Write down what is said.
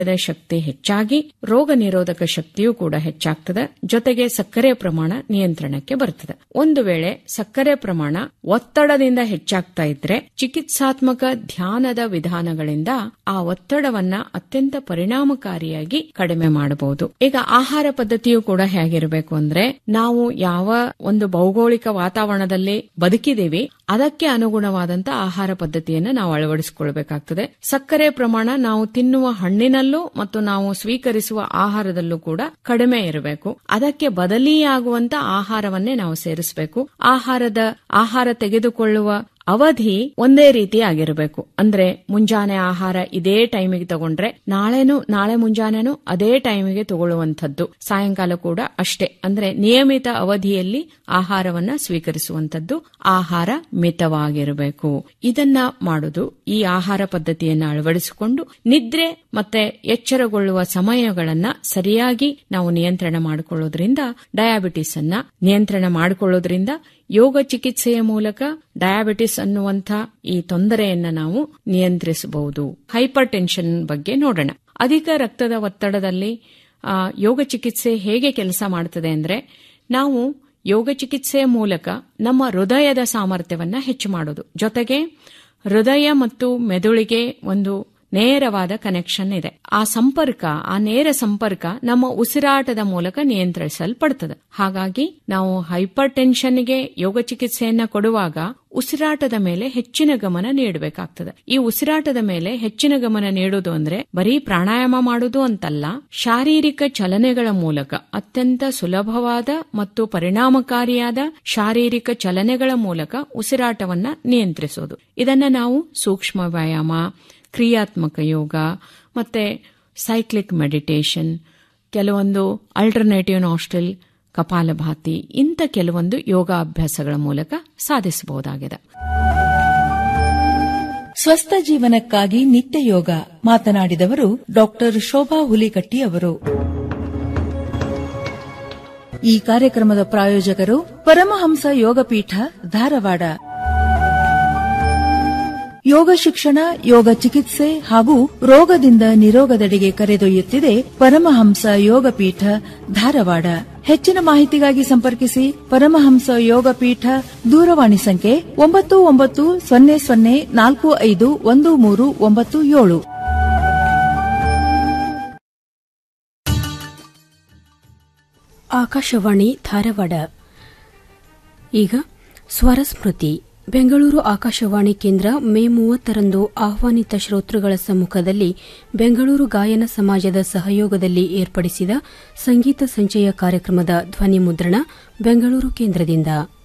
ಶಕ್ತಿ ಹೆಚ್ಚಾಗಿ ರೋಗ ನಿರೋಧಕ ಶಕ್ತಿಯೂ ಕೂಡ ಹೆಚ್ಚಾಗ್ತದೆ ಜೊತೆಗೆ ಸಕ್ಕರೆ ಪ್ರಮಾಣ ನಿಯಂತ್ರಣಕ್ಕೆ ಬರ್ತದೆ ಒಂದು ವೇಳೆ ಸಕ್ಕರೆ ಪ್ರಮಾಣ ಒತ್ತಡದಿಂದ ಹೆಚ್ಚಾಗ್ತಾ ಇದ್ರೆ ಚಿಕಿತ್ಸಾತ್ಮಕ ಧ್ಯಾನದ ವಿಧಾನಗಳಿಂದ ಆ ಒತ್ತಡವನ್ನ ಅತ್ಯಂತ ಪರಿಣಾಮಕಾರಿಯಾಗಿ ಕಡಿಮೆ ಮಾಡಬಹುದು ಈಗ ಆಹಾರ ಪದ್ಧತಿಯು ಕೂಡ ಹೇಗಿರಬೇಕು ಅಂದ್ರೆ ನಾವು ಯಾವ ಒಂದು ಭೌಗೋಳಿಕ ವಾತಾವರಣದಲ್ಲಿ ಬದುಕಿದ್ದೀವಿ ಅದಕ್ಕೆ ಅನುಗುಣವಾದಂತ ಆಹಾರ ಪದ್ಧತಿಯನ್ನ ನಾವು ಅಳವಡಿಸಿಕೊಳ್ಬೇಕಾಗ್ತದೆ ಸಕ್ಕರೆ ಪ್ರಮಾಣ ನಾವು ತಿನ್ನುವ ಹಣ್ಣಿನಲ್ಲೂ ಮತ್ತು ನಾವು ಸ್ವೀಕರಿಸುವ ಆಹಾರದಲ್ಲೂ ಕೂಡ ಕಡಿಮೆ ಇರಬೇಕು ಅದಕ್ಕೆ ಬದಲಿಯಾಗುವಂತ ಆಹಾರವನ್ನೇ ನಾವು ಸೇರಿಸಬೇಕು ಆಹಾರದ ಆಹಾರ ತೆಗೆದುಕೊಳ್ಳುವ ಅವಧಿ ಒಂದೇ ರೀತಿ ಆಗಿರಬೇಕು ಅಂದ್ರೆ ಮುಂಜಾನೆ ಆಹಾರ ಇದೇ ಟೈಮಿಗೆ ತಗೊಂಡ್ರೆ ನಾಳೆನು ನಾಳೆ ಮುಂಜಾನೆನೂ ಅದೇ ಟೈಮಿಗೆ ತಗೊಳ್ಳುವಂಥದ್ದು ಸಾಯಂಕಾಲ ಕೂಡ ಅಷ್ಟೇ ಅಂದ್ರೆ ನಿಯಮಿತ ಅವಧಿಯಲ್ಲಿ ಆಹಾರವನ್ನ ಸ್ವೀಕರಿಸುವಂತದ್ದು ಆಹಾರ ಮಿತವಾಗಿರಬೇಕು ಇದನ್ನ ಮಾಡುದು ಈ ಆಹಾರ ಪದ್ಧತಿಯನ್ನ ಅಳವಡಿಸಿಕೊಂಡು ನಿದ್ರೆ ಮತ್ತೆ ಎಚ್ಚರಗೊಳ್ಳುವ ಸಮಯಗಳನ್ನ ಸರಿಯಾಗಿ ನಾವು ನಿಯಂತ್ರಣ ಮಾಡಿಕೊಳ್ಳೋದ್ರಿಂದ ಡಯಾಬಿಟಿಸ್ ಅನ್ನ ನಿಯಂತ್ರಣ ಮಾಡಿಕೊಳ್ಳೋದ್ರಿಂದ ಯೋಗ ಚಿಕಿತ್ಸೆಯ ಮೂಲಕ ಡಯಾಬಿಟಿಸ್ ಅನ್ನುವಂಥ ಈ ತೊಂದರೆಯನ್ನ ನಾವು ನಿಯಂತ್ರಿಸಬಹುದು ಹೈಪರ್ ಟೆನ್ಷನ್ ಬಗ್ಗೆ ನೋಡೋಣ ಅಧಿಕ ರಕ್ತದ ಒತ್ತಡದಲ್ಲಿ ಯೋಗ ಚಿಕಿತ್ಸೆ ಹೇಗೆ ಕೆಲಸ ಮಾಡುತ್ತದೆ ಅಂದ್ರೆ ನಾವು ಯೋಗ ಚಿಕಿತ್ಸೆಯ ಮೂಲಕ ನಮ್ಮ ಹೃದಯದ ಸಾಮರ್ಥ್ಯವನ್ನ ಹೆಚ್ಚು ಮಾಡೋದು ಜೊತೆಗೆ ಹೃದಯ ಮತ್ತು ಮೆದುಳಿಗೆ ಒಂದು ನೇರವಾದ ಕನೆಕ್ಷನ್ ಇದೆ ಆ ಸಂಪರ್ಕ ಆ ನೇರ ಸಂಪರ್ಕ ನಮ್ಮ ಉಸಿರಾಟದ ಮೂಲಕ ನಿಯಂತ್ರಿಸಲ್ಪಡುತ್ತದೆ ಹಾಗಾಗಿ ನಾವು ಹೈಪರ್ ಟೆನ್ಷನ್ಗೆ ಯೋಗ ಚಿಕಿತ್ಸೆಯನ್ನ ಕೊಡುವಾಗ ಉಸಿರಾಟದ ಮೇಲೆ ಹೆಚ್ಚಿನ ಗಮನ ನೀಡಬೇಕಾಗ್ತದೆ ಈ ಉಸಿರಾಟದ ಮೇಲೆ ಹೆಚ್ಚಿನ ಗಮನ ನೀಡುವುದು ಅಂದ್ರೆ ಬರೀ ಪ್ರಾಣಾಯಾಮ ಮಾಡುವುದು ಅಂತಲ್ಲ ಶಾರೀರಿಕ ಚಲನೆಗಳ ಮೂಲಕ ಅತ್ಯಂತ ಸುಲಭವಾದ ಮತ್ತು ಪರಿಣಾಮಕಾರಿಯಾದ ಶಾರೀರಿಕ ಚಲನೆಗಳ ಮೂಲಕ ಉಸಿರಾಟವನ್ನ ನಿಯಂತ್ರಿಸೋದು ಇದನ್ನ ನಾವು ಸೂಕ್ಷ್ಮ ವ್ಯಾಯಾಮ ಕ್ರಿಯಾತ್ಮಕ ಯೋಗ ಮತ್ತೆ ಸೈಕ್ಲಿಕ್ ಮೆಡಿಟೇಷನ್ ಕೆಲವೊಂದು ಅಲ್ಟರ್ನೇಟಿವ್ ನಾಸ್ಟಲ್ ಕಪಾಲಭಾತಿ ಇಂಥ ಕೆಲವೊಂದು ಯೋಗಾಭ್ಯಾಸಗಳ ಮೂಲಕ ಸಾಧಿಸಬಹುದಾಗಿದೆ ಸ್ವಸ್ಥ ಜೀವನಕ್ಕಾಗಿ ನಿತ್ಯ ಯೋಗ ಮಾತನಾಡಿದವರು ಡಾಕ್ಟರ್ ಶೋಭಾ ಹುಲಿಕಟ್ಟಿ ಅವರು ಈ ಕಾರ್ಯಕ್ರಮದ ಪ್ರಾಯೋಜಕರು ಪರಮಹಂಸ ಯೋಗಪೀಠ ಧಾರವಾಡ ಯೋಗ ಶಿಕ್ಷಣ ಯೋಗ ಚಿಕಿತ್ಸೆ ಹಾಗೂ ರೋಗದಿಂದ ನಿರೋಗದೆಡೆಗೆ ಕರೆದೊಯ್ಯುತ್ತಿದೆ ಪರಮಹಂಸ ಯೋಗಪೀಠ ಧಾರವಾಡ ಹೆಚ್ಚಿನ ಮಾಹಿತಿಗಾಗಿ ಸಂಪರ್ಕಿಸಿ ಪರಮಹಂಸ ಯೋಗಪೀಠ ದೂರವಾಣಿ ಸಂಖ್ಯೆ ಒಂಬತ್ತು ಒಂಬತ್ತು ಸೊನ್ನೆ ಸೊನ್ನೆ ನಾಲ್ಕು ಐದು ಒಂದು ಮೂರು ಒಂಬತ್ತು ಏಳು ಆಕಾಶವಾಣಿ ಧಾರವಾಡ ಈಗ ಸ್ವರಸ್ಮೃತಿ ಬೆಂಗಳೂರು ಆಕಾಶವಾಣಿ ಕೇಂದ್ರ ಮೇ ಮೂವತ್ತರಂದು ಆಹ್ವಾನಿತ ಶ್ರೋತೃಗಳ ಸಮ್ಮುಖದಲ್ಲಿ ಬೆಂಗಳೂರು ಗಾಯನ ಸಮಾಜದ ಸಹಯೋಗದಲ್ಲಿ ಏರ್ಪಡಿಸಿದ ಸಂಗೀತ ಸಂಚಯ ಕಾರ್ಯಕ್ರಮದ ಧ್ವನಿ ಮುದ್ರಣ ಬೆಂಗಳೂರು ಕೇಂದ್ರದಿಂದ